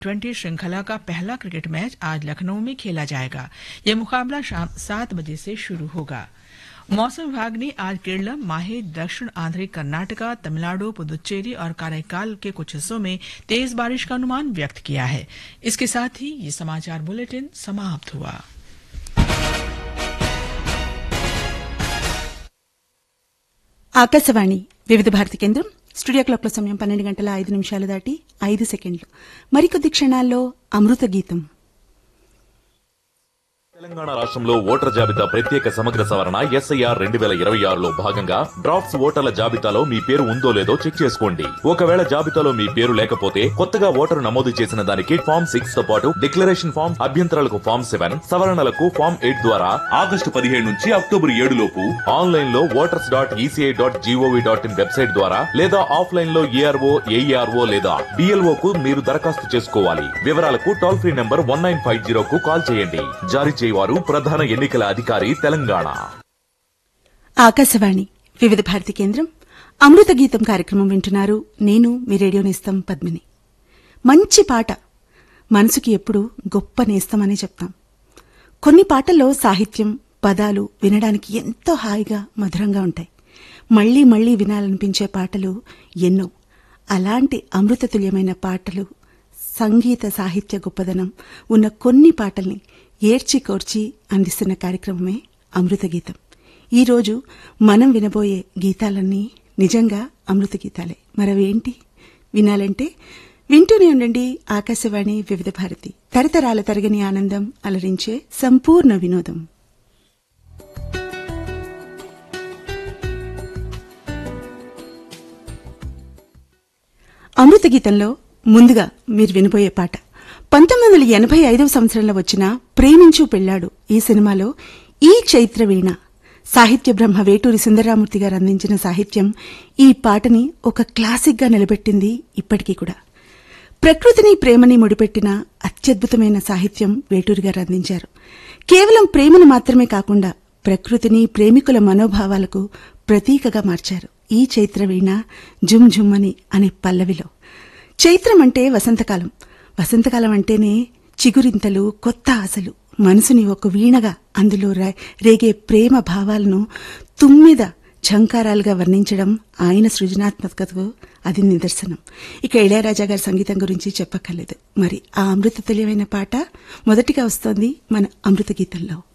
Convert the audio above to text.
twenty श्रृंखला का पहला क्रिकेट मैच आज लखनऊ में खेला जाएगा यह मुकाबला शाम सात बजे से शुरू होगा मौसम विभाग ने आज केरलम माहे दक्षिण आंध्र कर्नाटका तमिलनाडु पुदुच्चेरी और काराइकाल के कुछ हिस्सों में तेज बारिश का अनुमान व्यक्त किया है इसके साथ ही ये समाचार बुलेटिन समाप्त हुआ ఆకాశవాణి వివిధ భారతి కేంద్రం స్టూడియో క్లాక్ల సమయం పన్నెండు గంటల ఐదు నిమిషాలు దాటి ఐదు సెకండ్లు మరికొద్ది క్షణాల్లో అమృత గీతం తెలంగాణ రాష్ట్రంలో ఓటర్ జాబితా ప్రత్యేక సమగ్ర సవరణ ఎస్ఐఆర్ రెండు వేల ఇరవై ఆరులో భాగంగా డ్రాఫ్ట్స్ ఓటర్ల జాబితాలో మీ పేరు ఉందో లేదో చెక్ చేసుకోండి ఒకవేళ జాబితాలో మీ పేరు లేకపోతే కొత్తగా ఓటరు నమోదు చేసిన దానికి ఫామ్ సిక్స్ తో పాటు డిక్లరేషన్ ఫామ్ అభ్యంతరాలకు ఫామ్ సెవెన్ సవరణలకు ఫామ్ ఎయిట్ ద్వారా ఆగస్టు పదిహేడు నుంచి అక్టోబర్ ఏడు లోపు ఆన్లైన్ లో voters dot ECI dot GOV dot in website ద్వారా లేదా ఆఫ్లైన్ లో ఏఆర్ఓ ఏఈఆర్ఓ లేదా డిఎల్ఓ కు మీరు దరఖాస్తు చేసుకోవాలి వివరాలకు toll free number one nine five zero కు కాల్ చేయండి జారీ చేయవారు ప్రధాన ఎన్నికల అధికారి తెలంగాణ ఆకాశవాణి వివిధ భారతి కేంద్రం అమృత గీతం కార్యక్రమం వింటున్నారు నేను మీ రేడియో నేస్తం పద్మిని మంచి పాట మనసుకి ఎప్పుడు గొప్ప నేస్తమనే చెప్తాం కొన్ని పాటల్లో సాహిత్యం పదాలు వినడానికి ఎంతో హాయిగా మధురంగా ఉంటాయి మళ్లీ మళ్లీ వినాలనిపించే పాటలు ఎన్నో అలాంటి అమృతతుల్యమైన పాటలు సంగీత సాహిత్య గొప్పదనం ఉన్న కొన్ని పాటల్ని ఏర్చి కోర్చి అందిస్తున్న కార్యక్రమమే అమృత గీతం ఈరోజు మనం వినబోయే గీతాలన్నీ నిజంగా అమృత గీతాలే మరవేంటి వినాలంటే వింటూనే ఉండండి ఆకాశవాణి వివిధ భారతి తరతరాల తరగని ఆనందం అలరించే సంపూర్ణ వినోదం అమృత గీతంలో ముందుగా మీరు వినబోయే పాట పంతొమ్మిది వందల ఎనభై ఐదవ సంవత్సరంలో వచ్చిన ప్రేమించు పెళ్లాడు ఈ సినిమాలో ఈ చైత్ర వీణ సాహిత్య బ్రహ్మ వేటూరి సుందరరామూర్తి గారు అందించిన సాహిత్యం ఈ పాటని ఒక క్లాసిక్ గా నిలబెట్టింది ఇప్పటికీ కూడా ప్రకృతిని ప్రేమని ముడిపెట్టిన అత్యద్భుతమైన సాహిత్యం వేటూరి గారు అందించారు కేవలం ప్రేమను మాత్రమే కాకుండా ప్రకృతిని ప్రేమికుల మనోభావాలకు ప్రతీకగా మార్చారు ఈ చైత్ర వీణ జుమ్ జుమ్మని అనే పల్లవిలో చైత్రం అంటే వసంతకాలం వసంతకాలం అంటేనే చిగురింతలు కొత్త ఆశలు మనసుని ఒక వీణగా అందులో రా- రేగే ప్రేమ భావాలను తుమ్మిద ఝంకారాలుగా వర్ణించడం ఆయన సృజనాత్మకతకు అది నిదర్శనం ఇక ఇళయరాజా గారి సంగీతం గురించి చెప్పక్కర్లేదు మరి ఆ అమృత తెలియమైన పాట మొదటిగా వస్తోంది మన అమృత గీతంలో